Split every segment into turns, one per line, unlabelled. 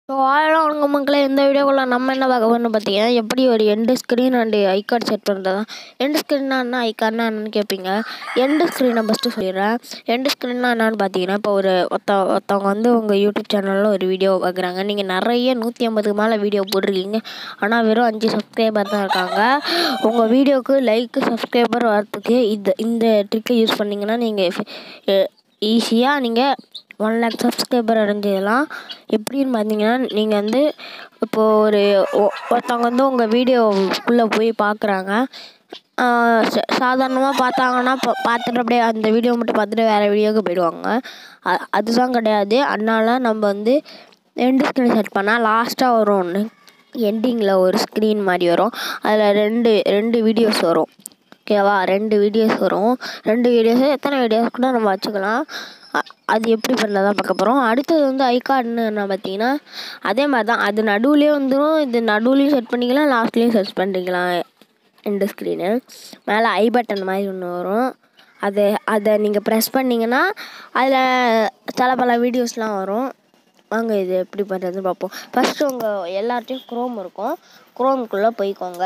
so ஆயிரம் வணக்க மக்களே இந்த வீடியோக்குள்ள நம்ம என்ன பார்க்க போறோம்னு பார்த்தீங்கன்னா எப்படி ஒரு end screen and I card set பண்ணுறது எண்டு ஸ்க்ரீன்னா என்ன ஐகார்ட்னா என்னன்னு கேட்பீங்க எண்டு ஸ்க்ரீனை ஃபஸ்ட்டு சொல்லிடுறேன் எண்டு ஸ்க்ரீன்னா என்னன்னு பார்த்தீங்கன்னா இப்போ ஒரு ஒருத்த ஒருத்தவங்க வந்து உங்கள் யூடியூப் சேனலில் ஒரு வீடியோ பார்க்குறாங்க நீங்கள் நிறைய நூற்றி ஐம்பதுக்கு மேலே வீடியோ போட்டிருக்கீங்க ஆனால் வெறும் அஞ்சு சப்ஸ்கிரைபர் தான் இருக்காங்க உங்கள் வீடியோவுக்கு லைக்கு சப்ஸ்கிரைபர் வரத்துக்கு இந்த இந்த ட்ரிக்கை யூஸ் பண்ணிங்கன்னா நீங்கள் ஈஸியாக நீங்கள் ஒன் லேக் சப்ஸ்கிரைபர் அடைஞ்சிடலாம் எப்படின்னு பார்த்தீங்கன்னா நீங்கள் வந்து இப்போது ஒரு ஒ- ஒருத்தவங்க வந்து உங்கள் வீடியோக்குள்ளே போய் பார்க்குறாங்க சாதாரணமாக பார்த்தாங்கன்னா பா- பார்த்துட்டு அப்படியே அந்த வீடியோ மட்டும் பார்த்துட்டு வேறு வீடியோக்கு போயிடுவாங்க அ- அதுதான் கிடையாது அதனால நம்ம வந்து ரெண்டு ஸ்க்ரீன் செட் பண்ணால் லாஸ்ட்டாக வரும் ஒன்று எண்டிங்கில் ஒரு ஸ்க்ரீன் மாதிரி வரும் அதில் ரெண்டு ரெண்டு வீடியோஸ் வரும் ஓகேவா ரெண்டு வீடியோஸ் வரும் ரெண்டு வீடியோஸ் எத்தனை வீடியோஸ் கூட நம்ம வச்சுக்கலாம் அ- அது எப்படி பண்ணதான் பார்க்க போகிறோம் அடுத்தது வந்து ஐகார்டுன்னு என்ன பார்த்தீங்கன்னா அதே மாதிரி தான் அது நடுவுலேயே வந்துடும் இது நடுவுலையும் செட் பண்ணிக்கலாம் லாஸ்ட்லேயும் செட் பண்ணிக்கலாம் ரெண்டு ஸ்க்ரீனு மேலே ஐ பட்டன் மாதிரி ஒன்று வரும் அது அதை நீங்கள் ப்ரெஸ் பண்ணிங்கன்னா அதில் சில பல வீடியோஸ்லாம் வரும் வாங்க இது எப்படி பண்ணுறதுன்னு பார்ப்போம் ஃபஸ்ட்டு உங்கள் எல்லார்ட்டையும் க்ரோம் இருக்கும் க்ரோம்குள்ளே போய்க்கோங்க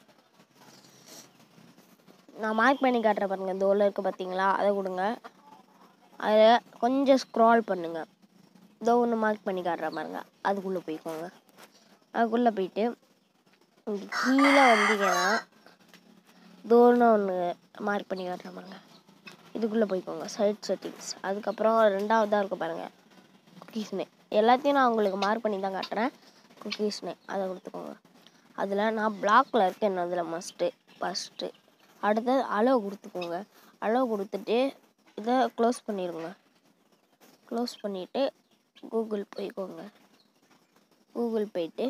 நான் மார்க் பண்ணி காட்டுறேன் பாருங்க இந்த உள்ள இருக்குது பார்த்தீங்களா அதை கொடுங்க அதில் கொஞ்சம் ஸ்க்ரால் பண்ணுங்க இதோ ஒன்று மார்க் பண்ணி காட்டுறேன் பாருங்க அதுக்குள்ளே போய்க்கோங்க அதுக்குள்ளே போயிட்டு இங்க கீழே வந்தீங்கன்னா தோன்னு ஒன்று மார்க் பண்ணி காட்டுறேன் பாருங்க இதுக்குள்ளே போய்க்கோங்க சைட் செட்டிங்ஸ் அதுக்கப்புறம் ரெண்டாவதாக இருக்கு பாருங்க குக்கீஸ்னு எல்லாத்தையும் நான் உங்களுக்கு மார்க் பண்ணி தான் காட்டுறேன் குக்கீஸ்னு அதை கொடுத்துக்கோங்க அதில் நான் பிளாக்ல இருக்கேன் அதில் மஸ்ட்டு ஃபஸ்ட்டு அடுத்தது அளவு கொடுத்துக்கோங்க அளவு கொடுத்துட்டு இதை க்ளோஸ் பண்ணிடுங்க க்ளோஸ் பண்ணிவிட்டு கூகுள் போய்க்கோங்க கூகுள் போயிட்டு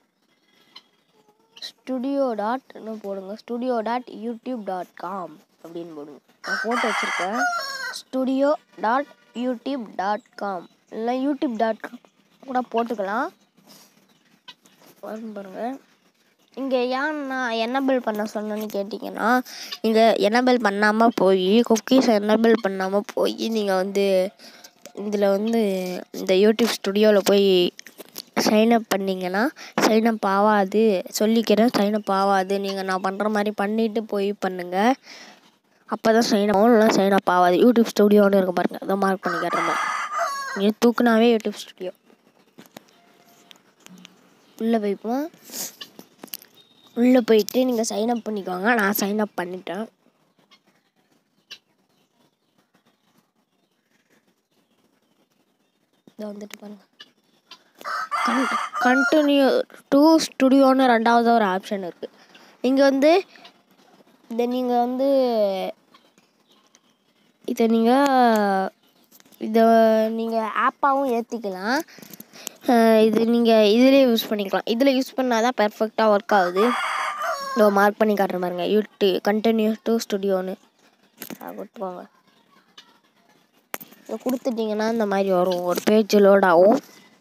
ஸ்டுடியோ டாட்னு போடுங்க studio dot YouTube dot com அப்படின்னு போடுங்க நான் போட்டு வச்சுருக்கேன் studio dot YouTube dot com இல்லை யூடியூப் டாட் காம் கூட போட்டுக்கலாம் வரும் பாருங்க இங்கே ஏன் நான் என்னபிள் பண்ண சொன்னேன்னு கேட்டிங்கன்னா இங்கே என்னபிள் பண்ணாமல் போய் குக்கீஸ் என்னபிள் பண்ணாமல் போய் நீங்கள் வந்து இதில் வந்து இந்த யூடியூப் ஸ்டுடியோவில் போய் சைன் அப் பண்ணிங்கன்னா சைன் அப் ஆகாது சொல்லிக்கிறேன் சைன் அப் ஆகாது நீங்கள் நான் பண்ணுற மாதிரி பண்ணிவிட்டு போய் பண்ணுங்கள் அப்போ தான் சைன் ஆகும் இல்லைனா சைன் அப் ஆகாது யூடியூப் ஸ்டுடியோன்னு இருக்க பாருங்க அதை மார்க் பண்ணி காட்டுற மாதிரி நீங்கள் தூக்குனாவே யூடியூப் ஸ்டுடியோ உள்ளே போய்ப்போம் உள்ளே போயிட்டு நீங்கள் சைன் அப் பண்ணிக்கோங்க நான் சைன் அப் பண்ணிட்டேன் இதை வந்துட்டு பாருங்க கண்டினியூ டூ ஸ்டுடியோன்னு ரெண்டாவது ஒரு ஆப்ஷன் இருக்குது இங்கே வந்து இதை நீங்கள் வந்து இதை நீங்கள் இதை நீங்கள் ஆப்பாகவும் ஏற்றிக்கலாம் இது நீங்கள் இதிலே யூஸ் பண்ணிக்கலாம் இதில் யூஸ் பண்ணால் தான் பெர்ஃபெக்டாக ஒர்க் ஆகுது இதோ மார்க் பண்ணி காட்டுற பாருங்க யூடி கண்டினியூஸ் டு ஸ்டுடியோன்னு கொடுத்துக்கோங்க இதை கொடுத்துட்டிங்கன்னா இந்த மாதிரி வரும் ஒரு பேஜ் லோட் ஆகும்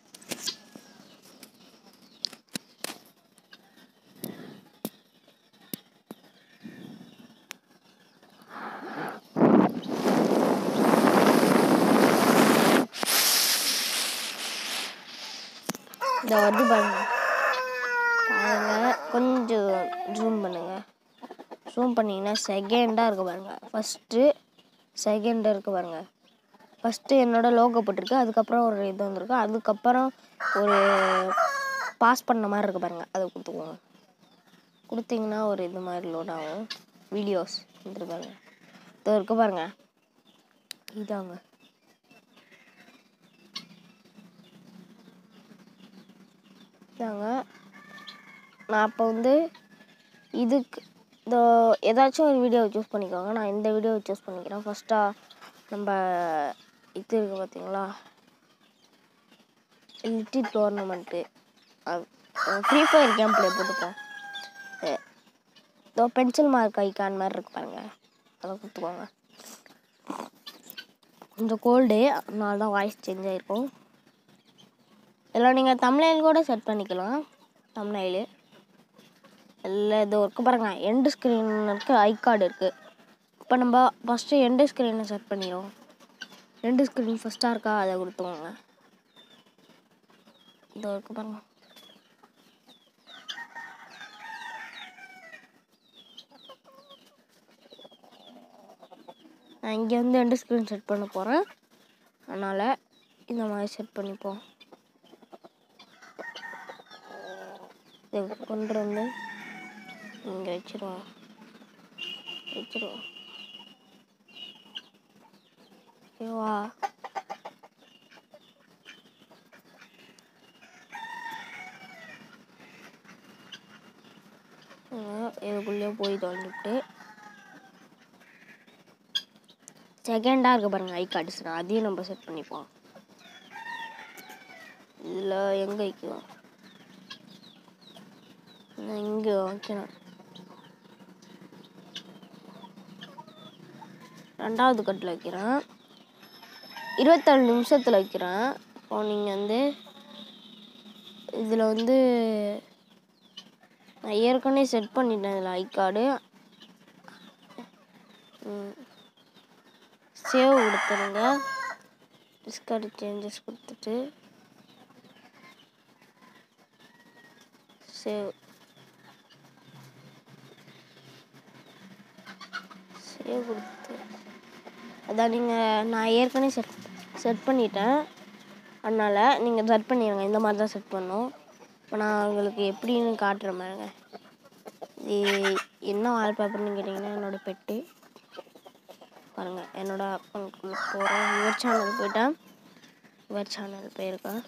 இந்த வருது பாருங்க பாருங்க கொஞ்சம் ஜூம் பண்ணுங்க ஜூம் பண்ணிங்கன்னா செகண்டாக இருக்கு பாருங்க ஃபஸ்ட்டு செகண்டாக இருக்கு பாருங்க ஃபஸ்ட்டு என்னோட லோகோ போட்டிருக்கு அதுக்கப்புறம் ஒரு இது வந்திருக்கு அதுக்கப்புறம் ஒரு பாஸ் பண்ண மாதிரி இருக்கு பாருங்க அதை கொடுத்துக்கோங்க கொடுத்தீங்கன்னா ஒரு இது மாதிரி லோட் ஆகும் வீடியோஸ் வந்துரு பாருங்க இதோ இருக்கு பாருங்க இதாங்க இதாங்க நான் அப்போ வந்து இதுக்கு இந்த ஏதாச்சும் ஒரு வீடியோ சூஸ் பண்ணிக்கோங்க நான் இந்த வீடியோ சூஸ் பண்ணிக்கிறேன் ஃபஸ்ட்டாக நம்ம இது இருக்குது பார்த்தீங்களா little tournament free fire game play போட்டுப்போம் அஹ் இதோ பென்சில் மார்க் ஐக்கான் மாதிரி இருக்கு பாருங்க அதை கொடுத்துக்கோங்க கொஞ்சம் கோல்டு அதனால தான் வாய்ஸ் சேஞ்ச் ஆகிருக்கும் இதில் நீங்கள் தமிழ்நாயில் கூட செட் பண்ணிக்கலாம் தமிழ்நாயில் இல்லை இது ஒர்க்கு பாருங்க எண்டு ஸ்க்ரீன் இருக்குது ஐ கார்டு இருக்குது இப்போ நம்ம ஃபஸ்ட்டு எண்டு ஸ்க்ரீனை செட் பண்ணிடுவோம் எண்டு ஸ்க்ரீன் ஃபஸ்ட்டாக இருக்கா அதை கொடுத்துக்கோங்க இதோ இருக்கு பாருங்க நான் இங்கே வந்து எண்டு ஸ்க்ரீன் செட் பண்ண போகிறேன் அதனால் இந்த மாதிரி செட் பண்ணிப்போம் இதை கொண்டு வந்து இங்கே வச்சிருவோம் வச்சிருவோம் ஓகேவா இதுக்குள்ளேயே போய் தொலைஞ்சிட்டு செகண்டாக இருக்க பாருங்க ஐ கார்ட்ஸ்னா அதையும் நம்ம செட் பண்ணிப்போம் இதில் எங்கே வைக்கலாம் நான் இங்கே வைக்கணும் ரெண்டாவது கட்டில் வைக்கிறேன் இருபத்தேழு நிமிஷத்தில் வைக்கிறேன் இப்போ நீங்கள் வந்து இதில் வந்து நான் ஏற்கனவே செட் பண்ணிட்டேன் இதில் ஐ கார்டு சேவ் கொடுத்துருங்க டிஸ்கார்டு சேஞ்சஸ் கொடுத்துட்டு சேவ் சேவ் கொடுத்து அதான் நீங்கள் நான் ஏற்கனவே செட் செட் பண்ணிட்டேன் அதனால் நீங்கள் செட் பண்ணிடுங்க இந்த மாதிரி தான் செட் பண்ணணும் இப்போ நான் உங்களுக்கு எப்படின்னு காட்டுறேன் பாருங்க இது என்ன வால்பேப்பர்னு கேட்டிங்கன்னா என்னோடய பெட்டு பாருங்கள் என்னோட அக்கௌண்ட்குள்ளே போகிறேன் யுவர் சேனல் போயிட்டேன் யுவர் சேனல் போயிருக்கேன்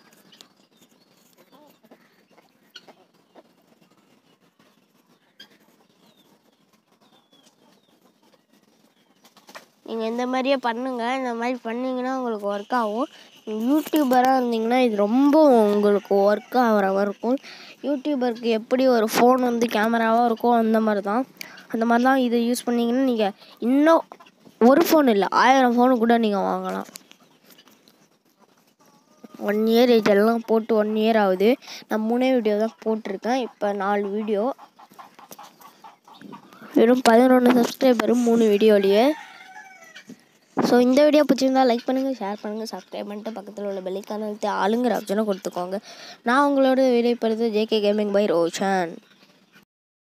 நீங்கள் இந்த மாதிரியே பண்ணுங்கள் இந்த மாதிரி பண்ணிங்கன்னா உங்களுக்கு ஒர்க் ஆகும் யூடியூபராக இருந்தீங்கன்னா இது ரொம்ப உங்களுக்கு ஒர்க் ஆகிற மாதிரி இருக்கும் யூடியூபருக்கு எப்படி ஒரு ஃபோன் வந்து கேமராவாக இருக்கும் அந்த மாதிரி தான் அந்த மாதிரி தான் இதை யூஸ் பண்ணிங்கன்னா நீங்கள் இன்னும் ஒரு ஃபோன் இல்லை ஆயிரம் ஃபோனு கூட நீங்கள் வாங்கலாம் ஒன் இயர் இதெல்லாம் போட்டு ஒன் இயர் ஆகுது நான் மூணே வீடியோ தான் போட்டிருக்கேன் இப்போ நாலு வீடியோ வெறும் பதினொன்று சப்ஸ்கிரைபர் மூணு வீடியோலேயே ஸோ இந்த வீடியோ பிடிச்சிருந்தா லைக் பண்ணுங்கள் ஷேர் பண்ணுங்கள் சப்ஸ்கிரைப் பண்ணிட்டு பக்கத்தில் உள்ள பெல்லைக்கான ஆளுங்கிற ஆப்ஷனை கொடுத்துக்கோங்க நான் உங்களோட விடைபெறுது ஜேகே கேமிங் பை ரோஷன்